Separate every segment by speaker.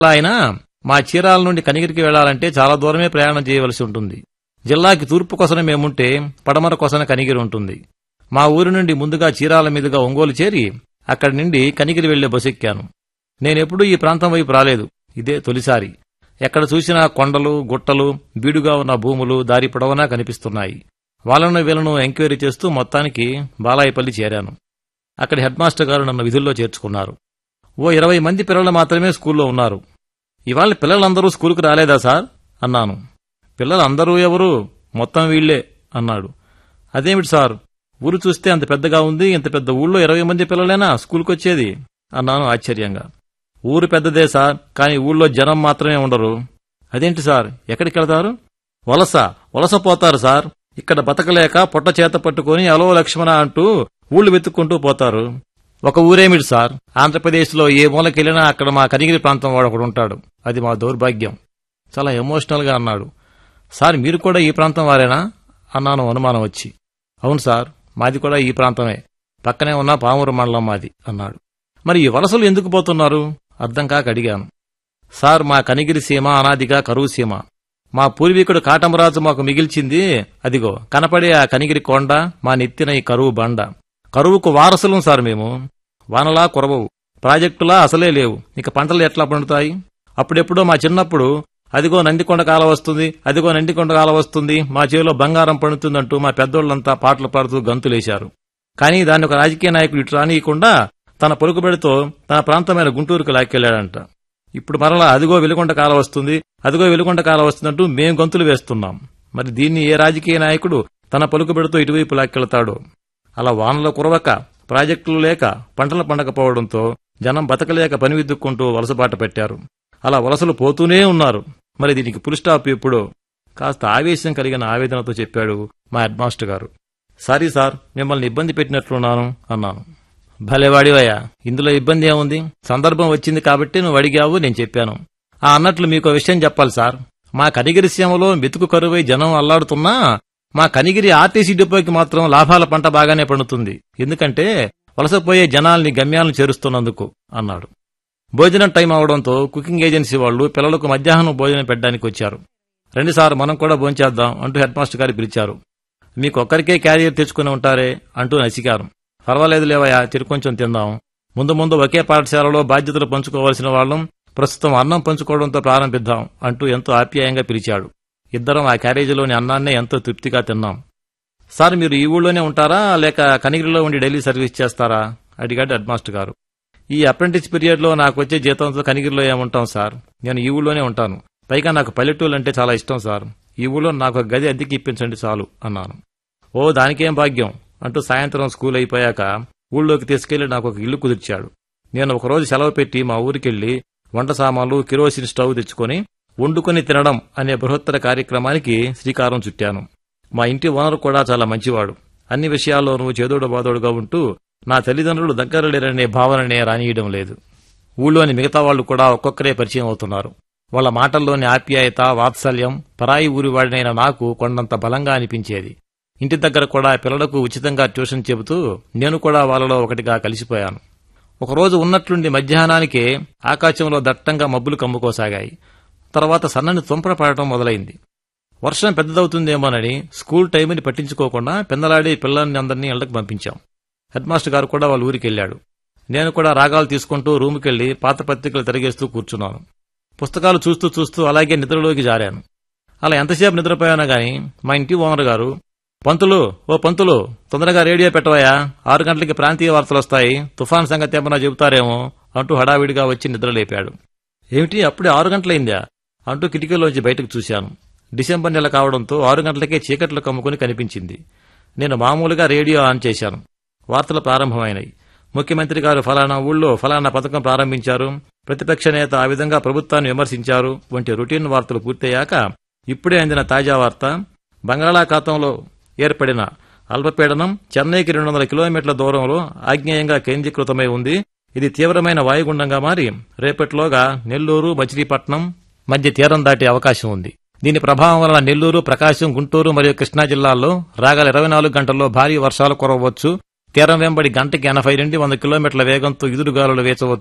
Speaker 1: అయినా మా చీరాల నుండి కనిగిరికి వెళ్లాలంటే చాలా దూరమే ప్రయాణం చేయవలసి ఉంటుంది జిల్లాకి తూర్పు కొసన మేముంటే పడమర కొసన కనిగిరి ఉంటుంది మా ఊరి నుండి ముందుగా చీరాల మీదుగా ఒంగోలు చేరి అక్కడి నుండి కనిగిరి వెళ్లే బస్సు ఎక్కాను నేనెప్పుడూ ఈ ప్రాంతం వైపు రాలేదు ఇదే తొలిసారి ఎక్కడ చూసినా కొండలు గుట్టలు బీడుగా ఉన్న భూములు దారి పొడవునా కనిపిస్తున్నాయి వాళ్ళను వీళ్ళను ఎంక్వైరీ చేస్తూ మొత్తానికి బాలాయపల్లి చేరాను అక్కడి హెడ్ మాస్టర్ గారు నన్ను విధుల్లో చేర్చుకున్నారు ఓ ఇరవై మంది పిల్లలు మాత్రమే స్కూల్లో ఉన్నారు ఇవాళ పిల్లలందరూ స్కూలుకు రాలేదా సార్ అన్నాను పిల్లలందరూ ఎవరు మొత్తం వీళ్లే అన్నాడు అదేమిటి సార్ ఊరు చూస్తే అంత పెద్దగా ఉంది ఇంత పెద్ద ఊళ్ళో ఇరవై మంది పిల్లలేనా స్కూల్కొచ్చేది అన్నాను ఆశ్చర్యంగా ఊరు పెద్దదే సార్ కానీ ఊళ్ళో జనం మాత్రమే ఉండరు అదేంటి సార్ ఎక్కడికి వెళతారు వలస వలస పోతారు సార్ ఇక్కడ బతకలేక పొట్ట చేత పట్టుకుని అలో లక్ష్మణ అంటూ ఊళ్ళు వెతుక్కుంటూ పోతారు ఒక ఊరేమిటి సార్ ఆంధ్రప్రదేశ్లో ఏ మూలకెళ్ళినా అక్కడ మా కనిగిరి ప్రాంతం వాడు ఒకడు ఉంటాడు అది మా దౌర్భాగ్యం చాలా ఎమోషనల్ గా అన్నాడు సార్ మీరు కూడా ఈ ప్రాంతం వారేనా అన్నాను అనుమానం వచ్చి అవును సార్ మాది కూడా ఈ ప్రాంతమే పక్కనే ఉన్న పామూరు మండలం మాది అన్నాడు మరి ఈ వలసలు ఎందుకు పోతున్నారు అర్థం కాక అడిగాను సార్ మా కనిగిరి సీమ అనాదిగా కరువు సీమ మా పూర్వీకుడు కాటమరాజు మాకు మిగిల్చింది అదిగో కనపడే ఆ కనిగిరి కొండ మా నెత్తిన ఈ కరువు బండ కరువుకు వారసులం సార్ మేము వానలా కురవవు ప్రాజెక్టులా అసలే లేవు ఇక పంటలు ఎట్లా పండుతాయి అప్పుడెప్పుడో మా చిన్నప్పుడు అదిగో నందికొండ కాల వస్తుంది అదిగో నందికొండ కాల వస్తుంది మా చేలో బంగారం పండుతుందంటూ మా పెద్దోళ్లంతా పాటలు పాడుతూ గంతులేశారు కానీ దాన్ని ఒక రాజకీయ నాయకుడు ఇటు రానియకుండా తన పొరుగుబడితో తన ప్రాంతమైన గుంటూరుకు లాక్కెళ్లాడంట ఇప్పుడు మరలా అదిగో వెలుగొండ కాల వస్తుంది అదిగో వెలుగొండ కాల వస్తుందంటూ మేం గంతులు వేస్తున్నాం మరి దీన్ని ఏ రాజకీయ నాయకుడు తన పలుకుబడితో ఇటువైపు లాక్కెళ్తాడో అలా వానలు కురవక ప్రాజెక్టులు లేక పంటలు పండకపోవడంతో జనం బతకలేక పని విద్దుక్కుంటూ వలసబాట పెట్టారు అలా వలసలు పోతూనే ఉన్నారు మరి దీనికి పులి స్టాప్ ఎప్పుడో కాస్త ఆవేశం కలిగిన ఆవేదనతో చెప్పాడు మా హెడ్ మాస్టర్ గారు సారీ సార్ మిమ్మల్ని ఇబ్బంది పెట్టినట్లున్నాను అన్నాను భలేవాడివయ్యా ఇందులో ఇబ్బంది ఏముంది సందర్భం వచ్చింది కాబట్టి నువ్వు అడిగావు నేను చెప్పాను ఆ అన్నట్లు మీకు విషయం చెప్పాలి సార్ మా కనిగిరి సీమలో మెతుకు కరువై జనం అల్లాడుతున్నా మా కనిగిరి ఆర్టీసీ డిపోకి మాత్రం లాభాల పంట బాగానే పండుతుంది ఎందుకంటే వలసపోయే జనాల్ని గమ్యాలను చేరుస్తున్నందుకు అన్నాడు భోజనం టైం అవడంతో కుకింగ్ ఏజెన్సీ వాళ్ళు పిల్లలకు మధ్యాహ్నం భోజనం పెట్టడానికి వచ్చారు రండి సార్ మనం కూడా భోంచేద్దాం అంటూ హెడ్ మాస్టర్ గారు పిలిచారు మీకు ఒక్కరికే క్యారియర్ తెచ్చుకుని ఉంటారే అంటూ నసికారు పర్వాలేదు లేవయ్యా తిరు కొంచెం తిందాం ముందు ముందు ఒకే పాఠశాలలో బాధ్యతలు పంచుకోవాల్సిన వాళ్ళం ప్రస్తుతం అన్నం పంచుకోవడంతో ప్రారంభిద్దాం అంటూ ఎంతో ఆప్యాయంగా పిలిచాడు ఇద్దరం ఆ క్యారేజీలోని అన్నాన్నే ఎంతో తృప్తిగా తిన్నాం సార్ మీరు ఈ ఊళ్ళోనే ఉంటారా లేక కనిగిరిలో ఉండి డైలీ సర్వీస్ చేస్తారా అడిగాడు హెడ్ మాస్టర్ గారు ఈ అప్రెంటిస్ పీరియడ్ లో నాకు వచ్చే జీతంతో కనిగిరిలో ఏముంటాం సార్ నేను ఈ ఊళ్ళోనే ఉంటాను పైగా నాకు పల్లెటూళ్ళు అంటే చాలా ఇష్టం సార్ ఈ ఊళ్ళో నాకు ఒక గది అద్దెకి ఇప్పించండి చాలు అన్నాను ఓ దానికేం భాగ్యం అంటూ సాయంత్రం స్కూల్ అయిపోయాక ఊళ్ళోకి తీసుకెళ్లి నాకు ఒక ఇల్లు కుదిర్చాడు నేను ఒకరోజు సెలవు పెట్టి మా ఊరికెళ్లి వంట సామాన్లు కిరోసిన్ స్టవ్ తెచ్చుకొని వండుకొని తినడం అనే బృహత్తర కార్యక్రమానికి శ్రీకారం చుట్టాను మా ఇంటి ఓనర్ కూడా చాలా మంచివాడు అన్ని విషయాల్లోనూ చేదోడు బాదోడుగా ఉంటూ నా తల్లిదండ్రులు దగ్గర లేరనే భావననే రానియడం లేదు ఊళ్ళోని మిగతా వాళ్ళు కూడా ఒక్కొక్కరే పరిచయం అవుతున్నారు వాళ్ళ మాటల్లోని ఆప్యాయత వాత్సల్యం పరాయి ఊరివాడినైన నాకు కొండంత బలంగా అనిపించేది ఇంటి దగ్గర కూడా పిల్లలకు ఉచితంగా ట్యూషన్ చెబుతూ నేను కూడా వాళ్ళలో ఒకటిగా కలిసిపోయాను ఒకరోజు ఉన్నట్లుండి మధ్యాహ్నానికే ఆకాశంలో దట్టంగా మబ్బులు కమ్ముకోసాగాయి తర్వాత సన్నని తుంపర పడటం మొదలైంది వర్షం పెద్దదవుతుందేమోనని స్కూల్ టైంని పట్టించుకోకుండా పెందలాడి పిల్లల్ని అందరినీ ఇళ్లకు పంపించాం హెడ్ మాస్టర్ గారు కూడా వాళ్ళ ఊరికి వెళ్ళాడు నేను కూడా రాగాలు తీసుకుంటూ రూముకెళ్లి పాత పత్రికలు తిరిగేస్తూ కూర్చున్నాను పుస్తకాలు చూస్తూ చూస్తూ అలాగే నిద్రలోకి జారాను అలా ఎంతసేపు నిద్రపోయానో గాని మా ఇంటి ఓనర్ గారు పంతులు ఓ పంతులు తొందరగా రేడియో పెట్టవయ్యా ఆరు గంటలకి ప్రాంతీయ వార్తలు వస్తాయి తుఫాన్ సంగతి ఏమన్నా చెబుతారేమో అంటూ హడావిడిగా వచ్చి నిద్రలేపాడు ఏమిటి అప్పుడే ఆరు గంటలైందా అంటూ కిటికీలోంచి బయటకు చూశాను డిసెంబర్ నెల కావడంతో ఆరు గంటలకే చీకట్లు కమ్ముకుని కనిపించింది నేను మామూలుగా రేడియో ఆన్ చేశాను వార్తలు ప్రారంభమైనాయి ముఖ్యమంత్రి గారు ఫలానా ఊళ్ళో ఫలానా పథకం ప్రారంభించారు ప్రతిపక్ష నేత ఆ విధంగా ప్రభుత్వాన్ని విమర్శించారు వంటి రొటీన్ వార్తలు పూర్తయ్యాక ఇప్పుడే అందిన తాజా వార్త బంగాళాఖాతంలో ఏర్పడిన అల్పపీడనం చెన్నైకి రెండు వందల కిలోమీటర్ల దూరంలో ఆగ్నేయంగా కేంద్రీకృతమై ఉంది ఇది తీవ్రమైన వాయుగుండంగా మారి రేపటిలోగా నెల్లూరు మచిలీపట్నం మధ్య తీరం దాటే అవకాశం ఉంది దీని ప్రభావం వలన నెల్లూరు ప్రకాశం గుంటూరు మరియు కృష్ణా జిల్లాల్లో రాగల ఇరవై నాలుగు గంటల్లో భారీ వర్షాలు కురవచ్చు తీరం వెంబడి గంటకి ఎనభై నుండి వంద కిలోమీటర్ల వేగంతో ఎదురుగాలులు వీచవచ్చు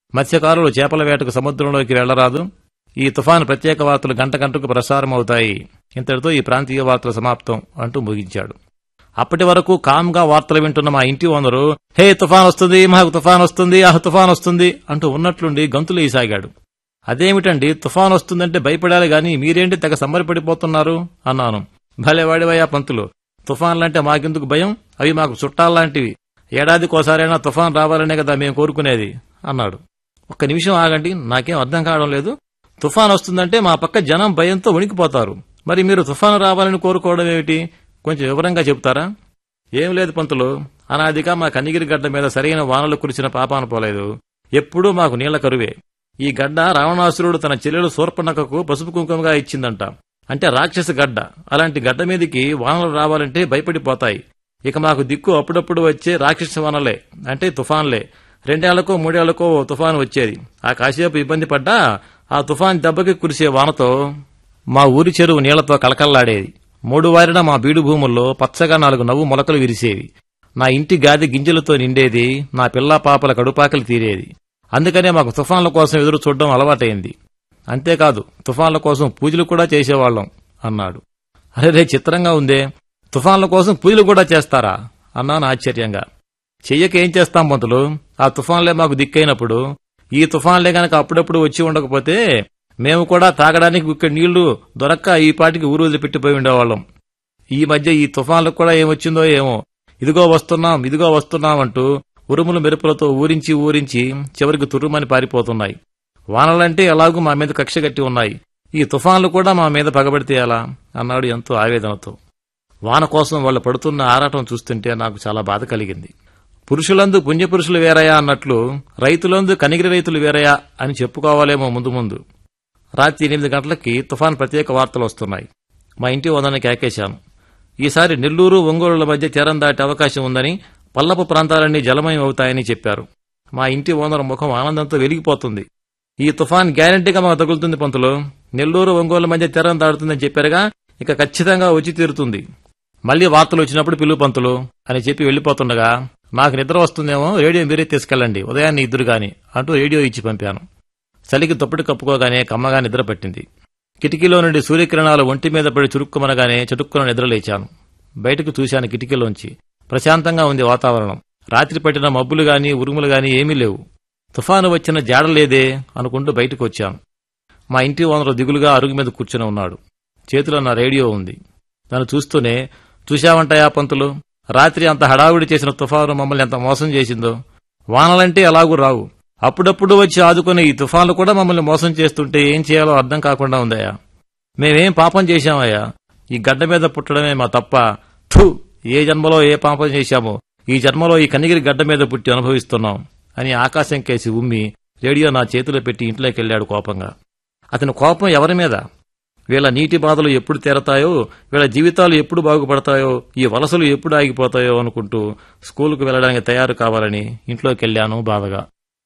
Speaker 1: మత్స్యకారులు చేపల వేటకు సముద్రంలోకి వెళ్లరాదు ఈ తుఫాను ప్రత్యేక వార్తలు గంట గంటకు ప్రసారం అవుతాయి ఇంతటితో ఈ ప్రాంతీయ వార్తల సమాప్తం అంటూ ముగించాడు అప్పటి వరకు కామ్గా వార్తలు వింటున్న మా ఇంటి ఓనరు హే తుఫాన్ వస్తుంది మాకు తుఫాన్ వస్తుంది ఆహ్ తుఫాన్ వస్తుంది అంటూ ఉన్నట్లుండి గంతులు ఈసాగాడు అదేమిటండి తుఫాన్ వస్తుందంటే భయపడాలి గాని మీరేంటి తెగ సంబరపడిపోతున్నారు అన్నాను భలేవాడివయ్యా పంతులు తుఫాన్లంటే మాకెందుకు భయం అవి మాకు చుట్టాల్లాంటివి ఏడాదికోసారైనా తుఫాన్ రావాలనే కదా మేము కోరుకునేది అన్నాడు ఒక్క నిమిషం ఆగండి నాకేం అర్థం కావడం లేదు తుఫాన్ వస్తుందంటే మా పక్క జనం భయంతో వణికిపోతారు మరి మీరు తుఫాను రావాలని కోరుకోవడం ఏమిటి కొంచెం వివరంగా చెబుతారా ఏం లేదు పంతులు అనాదిగా మా కనిగిరి గడ్డ మీద సరైన వానలు కురిసిన పాపాన పోలేదు ఎప్పుడూ మాకు నీళ్ల కరువే ఈ గడ్డ రావణాసురుడు తన చెల్లెలు శూర్పణకకు పసుపు కుంకుమగా ఇచ్చిందంట అంటే రాక్షస గడ్డ అలాంటి గడ్డ మీదికి వానలు రావాలంటే భయపడిపోతాయి ఇక మాకు దిక్కు అప్పుడప్పుడు వచ్చే రాక్షస వానలే అంటే తుఫాన్లే రెండేళ్లకో మూడేళ్లకో ఓ తుఫాను వచ్చేది ఆ కాసేపు ఇబ్బంది పడ్డా ఆ తుఫాన్ దెబ్బకి కురిసే వానతో మా ఊరి చెరువు నీళ్లతో కలకల్లాడేది మూడు వారిన మా బీడు భూముల్లో పచ్చగా నాలుగు నవ్వు మొలకలు విరిసేవి నా ఇంటి గాది గింజలతో నిండేది నా పిల్లా పాపల కడుపాకలు తీరేది అందుకనే మాకు తుఫాన్ల కోసం ఎదురు చూడడం అలవాటైంది అంతేకాదు తుఫాన్ల కోసం పూజలు కూడా చేసేవాళ్లం అన్నాడు అరే చిత్రంగా ఉందే తుఫాన్ల కోసం పూజలు కూడా చేస్తారా అన్నాను ఆశ్చర్యంగా చెయ్యక ఏం చేస్తాం పంతులు ఆ తుఫాన్లే మాకు దిక్కైనప్పుడు ఈ తుఫాన్లే గనక అప్పుడప్పుడు వచ్చి ఉండకపోతే మేము కూడా తాగడానికి ఇక్కడ నీళ్లు దొరక్క ఈ పాటికి ఊరు వదిలిపెట్టిపోయి ఉండేవాళ్ళం ఈ మధ్య ఈ తుఫాన్లకు కూడా ఏమొచ్చిందో ఏమో ఇదిగో వస్తున్నాం ఇదిగో వస్తున్నాం అంటూ ఉరుములు మెరుపులతో ఊరించి ఊరించి చివరికి తుర్రుమని పారిపోతున్నాయి వానలంటే ఎలాగూ మా మీద కక్ష కట్టి ఉన్నాయి ఈ తుఫాన్లు కూడా మా మీద పగబడితే ఎలా అన్నాడు ఎంతో ఆవేదనతో వాన కోసం వాళ్ళు పడుతున్న ఆరాటం చూస్తుంటే నాకు చాలా బాధ కలిగింది పురుషులందు పుణ్యపురుషులు వేరయా అన్నట్లు రైతులందు కనిగిరి రైతులు వేరయా అని చెప్పుకోవాలేమో ముందు ముందు రాత్రి ఎనిమిది గంటలకి తుఫాన్ ప్రత్యేక వార్తలు వస్తున్నాయి మా ఇంటి వదనకి కేకేశాను ఈసారి నెల్లూరు ఒంగోలుల మధ్య తీరం దాటే అవకాశం ఉందని పల్లపు ప్రాంతాలన్నీ జలమయం అవుతాయని చెప్పారు మా ఇంటి ఓనర్ ముఖం ఆనందంతో వెలిగిపోతుంది ఈ తుఫాన్ గ్యారంటీగా మాకు తగులుతుంది పంతులు నెల్లూరు ఒంగోలు మధ్య తీరం దాడుతుందని చెప్పారుగా ఇక ఖచ్చితంగా వచ్చి తీరుతుంది మళ్ళీ వార్తలు వచ్చినప్పుడు పిలువు పంతులు అని చెప్పి వెళ్లిపోతుండగా నాకు నిద్ర వస్తుందేమో రేడియో మీరే తీసుకెళ్ళండి ఉదయాన్నే ఇద్దరు గాని అంటూ రేడియో ఇచ్చి పంపాను చలికి దుప్పటి కప్పుకోగానే కమ్మగా నిద్ర పట్టింది కిటికీలో నుండి సూర్యకిరణాలు ఒంటి మీద పడి చురుక్కుమనగానే చటుక్కున నిద్రలేచాను బయటకు చూశాను కిటికీలోంచి ప్రశాంతంగా ఉంది వాతావరణం రాత్రి పట్టిన మబ్బులు గాని ఉరుములు గాని ఏమీ లేవు తుఫాను వచ్చిన జాడలేదే అనుకుంటూ బయటకు వచ్చాను మా ఇంటి ఓనరు దిగులుగా అరుగు మీద కూర్చుని ఉన్నాడు చేతిలో నా రేడియో ఉంది నన్ను చూస్తూనే చూశావంటాయా పంతులు రాత్రి అంత హడావుడి చేసిన తుఫాను మమ్మల్ని ఎంత మోసం చేసిందో వానలంటే ఎలాగూ రావు అప్పుడప్పుడు వచ్చి ఆదుకునే ఈ తుఫాన్లు కూడా మమ్మల్ని మోసం చేస్తుంటే ఏం చేయాలో అర్థం కాకుండా ఉందయ్యా మేమేం పాపం చేశామయ్యా ఈ గడ్డ మీద పుట్టడమే మా తప్ప ఠూ ఏ జన్మలో ఏ పాపం చేశామో ఈ జన్మలో ఈ కనిగిరి గడ్డ మీద పుట్టి అనుభవిస్తున్నాం అని ఆకాశం కేసి ఉమ్మి రేడియో నా చేతిలో పెట్టి ఇంట్లోకి వెళ్ళాడు కోపంగా అతని కోపం ఎవరి మీద వీళ్ళ నీటి బాధలు ఎప్పుడు తీరతాయో వీళ్ళ జీవితాలు ఎప్పుడు బాగుపడతాయో ఈ వలసలు ఎప్పుడు ఆగిపోతాయో అనుకుంటూ స్కూలుకు వెళ్ళడానికి తయారు కావాలని ఇంట్లోకి వెళ్ళాను బాధగా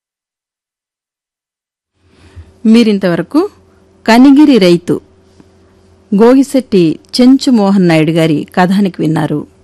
Speaker 2: మీరింతవరకు కనిగిరి రైతు గోగిశెట్టి చెంచు మోహన్ నాయుడు గారి కథానికి విన్నారు